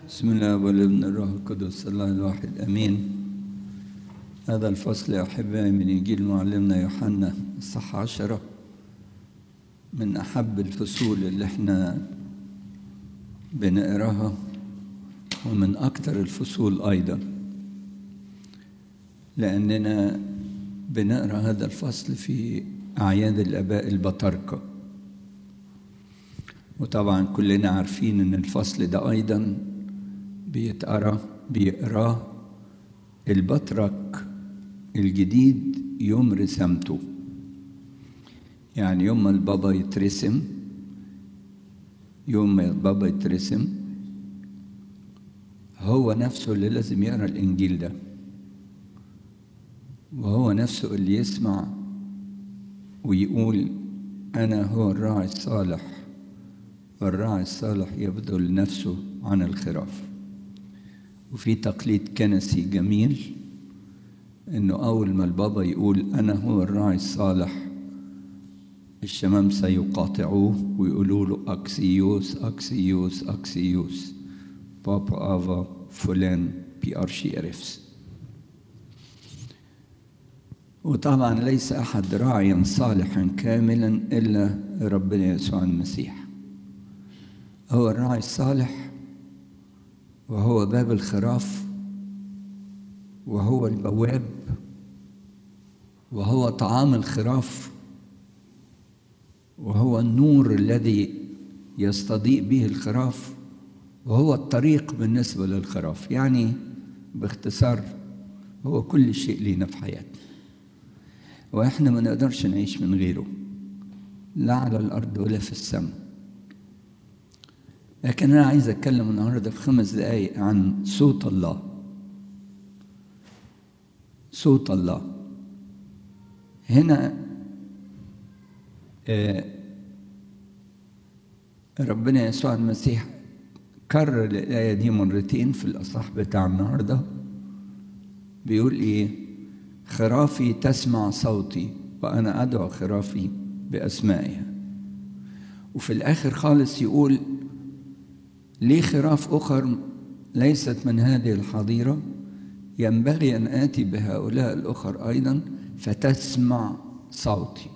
بسم الله والابن الروح القدس الله الواحد امين هذا الفصل يا احبائي من انجيل معلمنا يوحنا الصح عشرة من احب الفصول اللي احنا بنقراها ومن اكثر الفصول ايضا لاننا بنقرا هذا الفصل في اعياد الاباء البطاركه وطبعا كلنا عارفين ان الفصل ده ايضا بيتقرا بيقراه البطرك الجديد يوم رسامته يعني يوم ما البابا يترسم يوم ما البابا يترسم هو نفسه اللي لازم يقرا الانجيل ده وهو نفسه اللي يسمع ويقول انا هو الراعي الصالح والراعي الصالح يبذل نفسه عن الخراف وفي تقليد كنسي جميل انه اول ما البابا يقول انا هو الراعي الصالح الشمامسة يقاطعوه ويقولوا له اكسيوس اكسيوس اكسيوس بابا افا فلان بي ارشي ارفس وطبعا ليس احد راعيا صالحا كاملا الا ربنا يسوع المسيح هو الراعي الصالح وهو باب الخراف وهو البواب وهو طعام الخراف وهو النور الذي يستضيء به الخراف وهو الطريق بالنسبة للخراف يعني باختصار هو كل شيء لينا في حياتنا واحنا ما نقدرش نعيش من غيره لا على الارض ولا في السماء لكن انا عايز اتكلم النهارده في خمس دقائق عن صوت الله صوت الله هنا ربنا يسوع المسيح كرر الآية دي مرتين في الأصح بتاع النهاردة بيقول إيه خرافي تسمع صوتي وأنا أدعو خرافي بأسمائها وفي الآخر خالص يقول لي خراف أخر ليست من هذه الحظيرة ينبغي أن آتي بهؤلاء الأخر أيضا فتسمع صوتي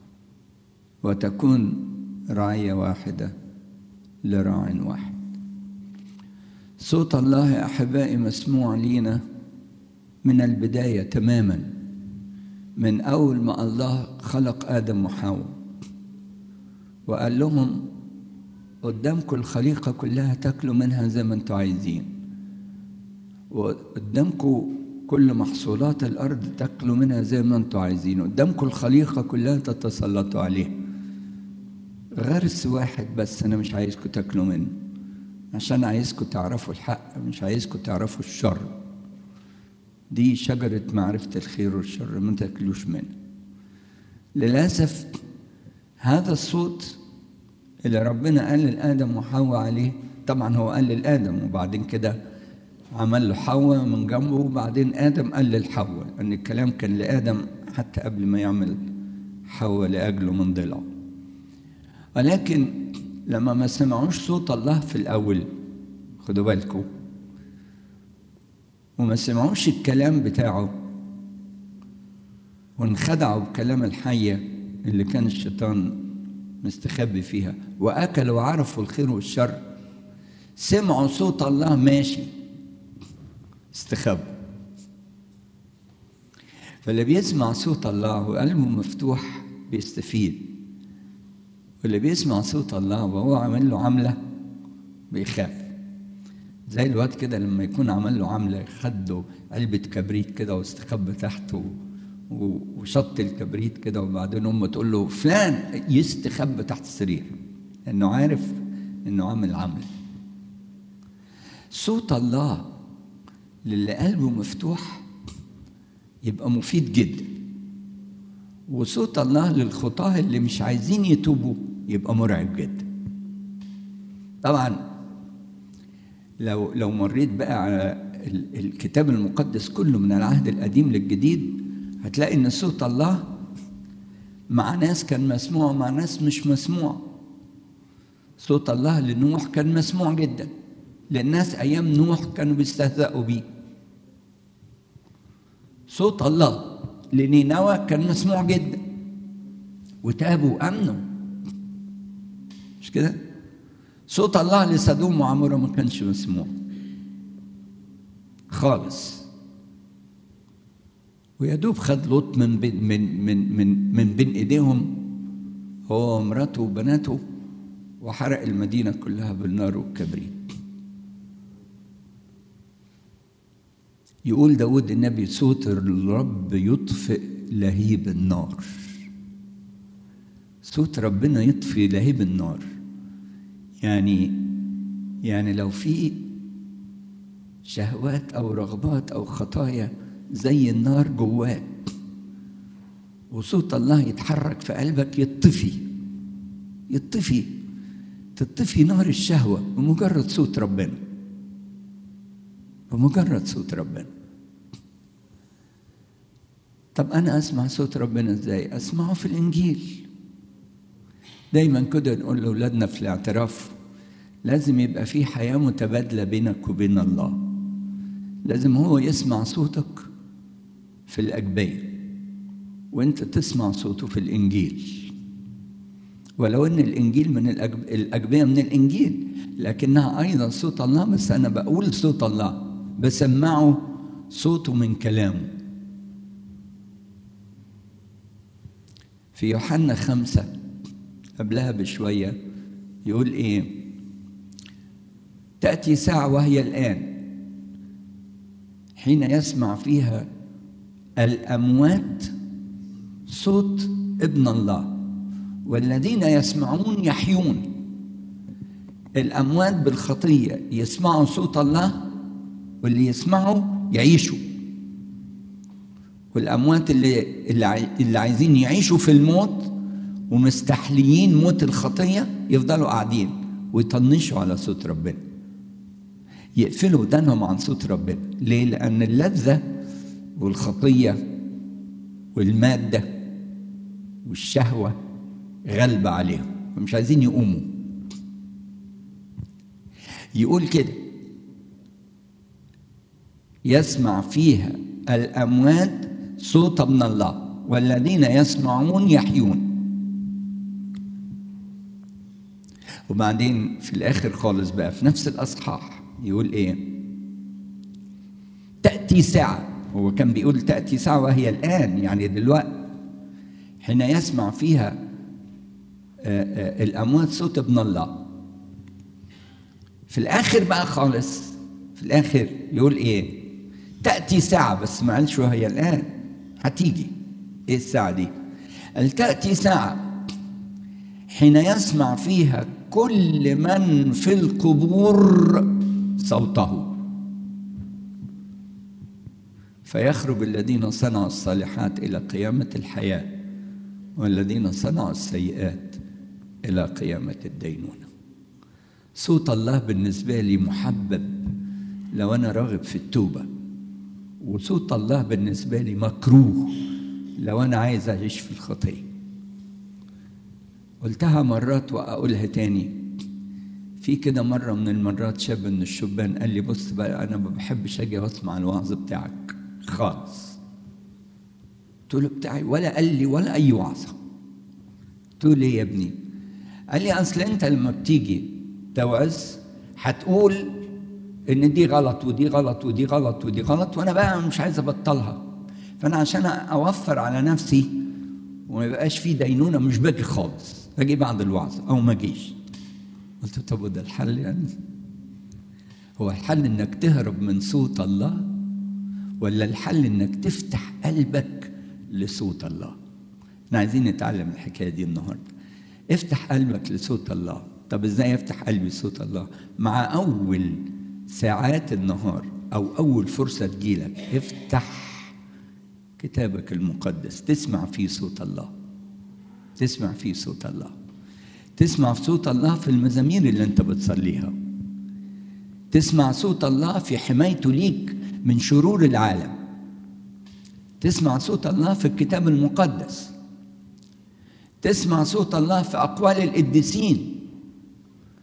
وتكون رعية واحدة لراع واحد صوت الله يا أحبائي مسموع لينا من البداية تماما من أول ما الله خلق آدم وحواء وقال لهم قدامكم الخليقة كلها تاكلوا منها زي ما انتوا عايزين وقدامكم كل محصولات الأرض تاكلوا منها زي ما انتوا عايزين قدامكم الخليقة كلها تتسلطوا عليها غرس واحد بس أنا مش عايزكم تاكلوا منه عشان عايزكم تعرفوا الحق مش عايزكم تعرفوا الشر دي شجرة معرفة الخير والشر ما تاكلوش منها للأسف هذا الصوت اللي ربنا قال لآدم وحواء عليه طبعا هو قال لآدم وبعدين كده عمل له حواء من جنبه وبعدين آدم قال للحواء أن الكلام كان لآدم حتى قبل ما يعمل حواء لأجله من ضلعه ولكن لما ما سمعوش صوت الله في الأول خدوا بالكم وما سمعوش الكلام بتاعه وانخدعوا بكلام الحية اللي كان الشيطان مستخبي فيها وأكلوا وعرفوا الخير والشر سمعوا صوت الله ماشي استخبوا فاللي بيسمع صوت الله وقلبه مفتوح بيستفيد واللي بيسمع صوت الله وهو عامل له عملة بيخاف زي الواد كده لما يكون عمل له عملة خده علبة كبريت كده واستخبى تحته وشط الكبريت كده وبعدين امه تقول له فلان يستخبى تحت السرير انه عارف انه عامل عمل صوت الله للي قلبه مفتوح يبقى مفيد جدا وصوت الله للخطاه اللي مش عايزين يتوبوا يبقى مرعب جدا طبعا لو لو مريت بقى على الكتاب المقدس كله من العهد القديم للجديد هتلاقي ان صوت الله مع ناس كان مسموع ومع ناس مش مسموع صوت الله لنوح كان مسموع جدا للناس ايام نوح كانوا بيستهزئوا بيه صوت الله لنينوى كان مسموع جدا وتابوا وامنوا مش كده صوت الله لسدوم وعمورة ما كانش مسموع خالص ويا دوب خد لوط من بين من من من من بين ايديهم هو ومراته وبناته وحرق المدينه كلها بالنار والكبريت يقول داود النبي صوت الرب يطفئ لهيب النار صوت ربنا يطفي لهيب النار يعني يعني لو في شهوات او رغبات او خطايا زي النار جواك وصوت الله يتحرك في قلبك يطفي يطفي تطفي نار الشهوة بمجرد صوت ربنا بمجرد صوت ربنا طب أنا أسمع صوت ربنا إزاي؟ أسمعه في الإنجيل دايما كده نقول لأولادنا في الاعتراف لازم يبقى في حياة متبادلة بينك وبين الله لازم هو يسمع صوتك في الأجبية وانت تسمع صوته في الإنجيل ولو ان الإنجيل من الأجب... الأجبية من الإنجيل لكنها أيضا صوت الله بس أنا بقول صوت الله بسمعه صوته من كلامه في يوحنا خمسة قبلها بشوية يقول إيه تأتي ساعة وهي الآن حين يسمع فيها الأموات صوت ابن الله والذين يسمعون يحيون الأموات بالخطية يسمعوا صوت الله واللي يسمعوا يعيشوا والأموات اللي, اللي عايزين يعيشوا في الموت ومستحليين موت الخطية يفضلوا قاعدين ويطنشوا على صوت ربنا يقفلوا ودانهم عن صوت ربنا ليه؟ لأن اللذة والخطية والمادة والشهوة غالبة عليهم ومش عايزين يقوموا يقول كده يسمع فيها الأموات صوت من الله والذين يسمعون يحيون وبعدين في الآخر خالص بقى في نفس الأصحاح يقول إيه تأتي ساعة هو كان بيقول تأتي ساعة وهي الآن يعني دلوقتي حين يسمع فيها الأموات صوت ابن الله في الآخر بقى خالص في الآخر يقول إيه تأتي ساعة بس ما قالش وهي الآن هتيجي إيه الساعة دي قال تأتي ساعة حين يسمع فيها كل من في القبور صوته فيخرج الذين صنعوا الصالحات إلى قيامة الحياة والذين صنعوا السيئات إلى قيامة الدينونة صوت الله بالنسبة لي محبب لو أنا راغب في التوبة وصوت الله بالنسبة لي مكروه لو أنا عايز أعيش في الخطية قلتها مرات وأقولها تاني في كده مرة من المرات شاب من الشبان قال لي بص بقى أنا ما بحبش أجي وأسمع الوعظ بتاعك خالص قلت له بتاعي ولا قال لي ولا أي وعظة قلت له ليه يا ابني قال لي أصل أنت لما بتيجي توعظ هتقول إن دي غلط ودي غلط ودي غلط ودي غلط وأنا بقى مش عايز أبطلها فأنا عشان أوفر على نفسي وما يبقاش في دينونة مش باجي خالص باجي بعد الوعظ أو ما أجيش قلت طب وده الحل يعني هو الحل إنك تهرب من صوت الله ولا الحل إنك تفتح قلبك لصوت الله احنا عايزين نتعلم الحكايه دي النهارده افتح قلبك لصوت الله طب ازاي افتح قلبي لصوت الله مع اول ساعات النهار او اول فرصه تجيلك افتح كتابك المقدس تسمع فيه صوت الله تسمع فيه صوت الله تسمع صوت الله في المزامير اللي انت بتصليها تسمع صوت الله في حمايته ليك من شرور العالم تسمع صوت الله في الكتاب المقدس تسمع صوت الله في أقوال القديسين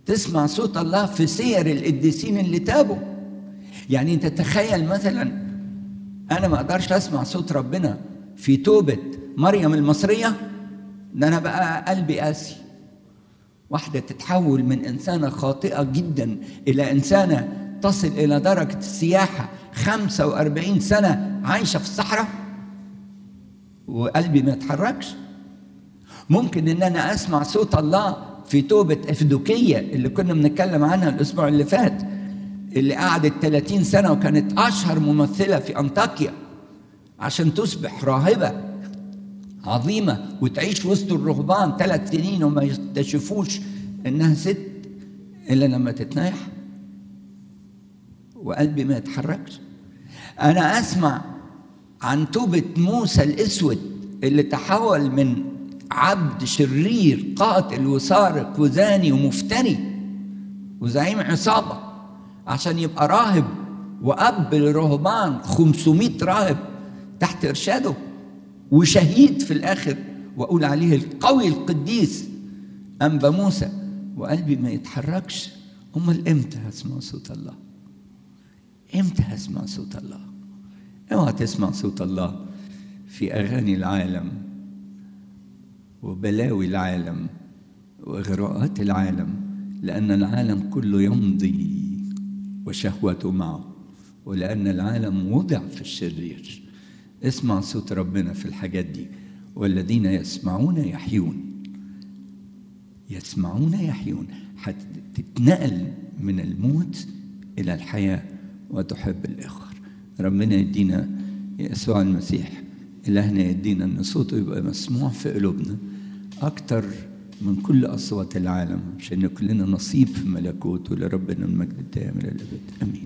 تسمع صوت الله في سير القديسين اللي تابوا يعني انت تخيل مثلا انا ما اقدرش اسمع صوت ربنا في توبه مريم المصريه ده انا بقى قلبي قاسي واحده تتحول من انسانه خاطئه جدا الى انسانه تصل الى درجه السياحه 45 سنه عايشه في الصحراء وقلبي ما يتحركش ممكن ان انا اسمع صوت الله في توبه افدوكيه اللي كنا بنتكلم عنها الاسبوع اللي فات اللي قعدت 30 سنه وكانت اشهر ممثله في انطاكيا عشان تصبح راهبه عظيمه وتعيش وسط الرهبان ثلاث سنين وما يكتشفوش انها ست الا لما تتنايح وقلبي ما يتحركش انا اسمع عن توبه موسى الاسود اللي تحول من عبد شرير قاتل وسارق وزاني ومفتري وزعيم عصابه عشان يبقى راهب واب للرهبان 500 راهب تحت ارشاده وشهيد في الاخر واقول عليه القوي القديس انبا موسى وقلبي ما يتحركش امال امتى هسمع صوت الله امتى هسمع صوت الله اوعى تسمع صوت الله في اغاني العالم وبلاوي العالم واغراءات العالم لان العالم كله يمضي وشهوته معه ولان العالم وضع في الشرير اسمع صوت ربنا في الحاجات دي والذين يسمعون يحيون يسمعون يحيون هتتنقل من الموت الى الحياه وتحب الاخر ربنا يدينا يسوع المسيح إلهنا يدينا أن صوته يبقى مسموع في قلوبنا أكتر من كل أصوات العالم عشان كلنا نصيب في ملكوته لربنا المجد الدائم إلى الأبد آمين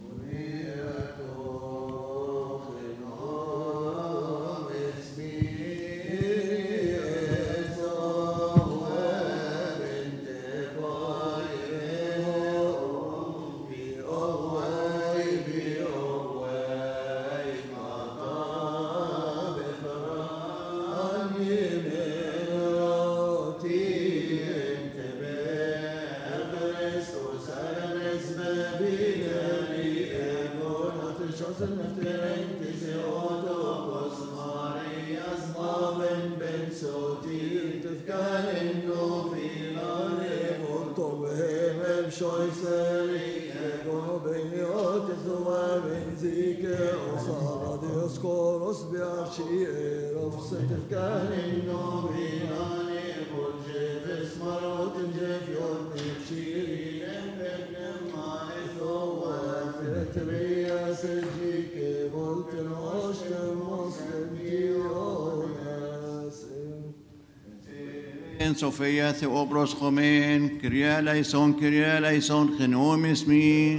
Sofia Theobros Chomen, Kyria Laison, Kyria Laison, Chenum Ismi.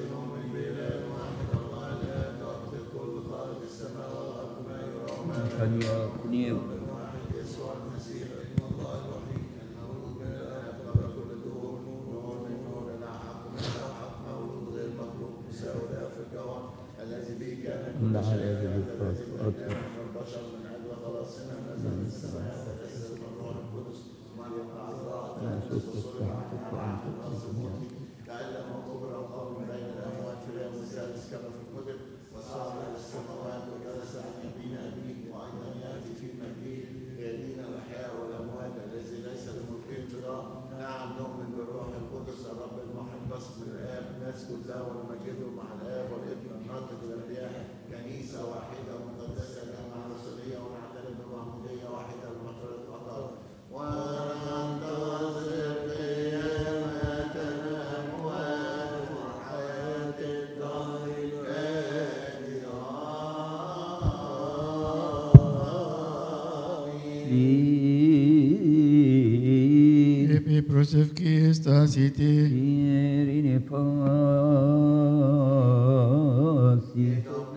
Προσευχή στάσιτη. Ειρήνη πάση.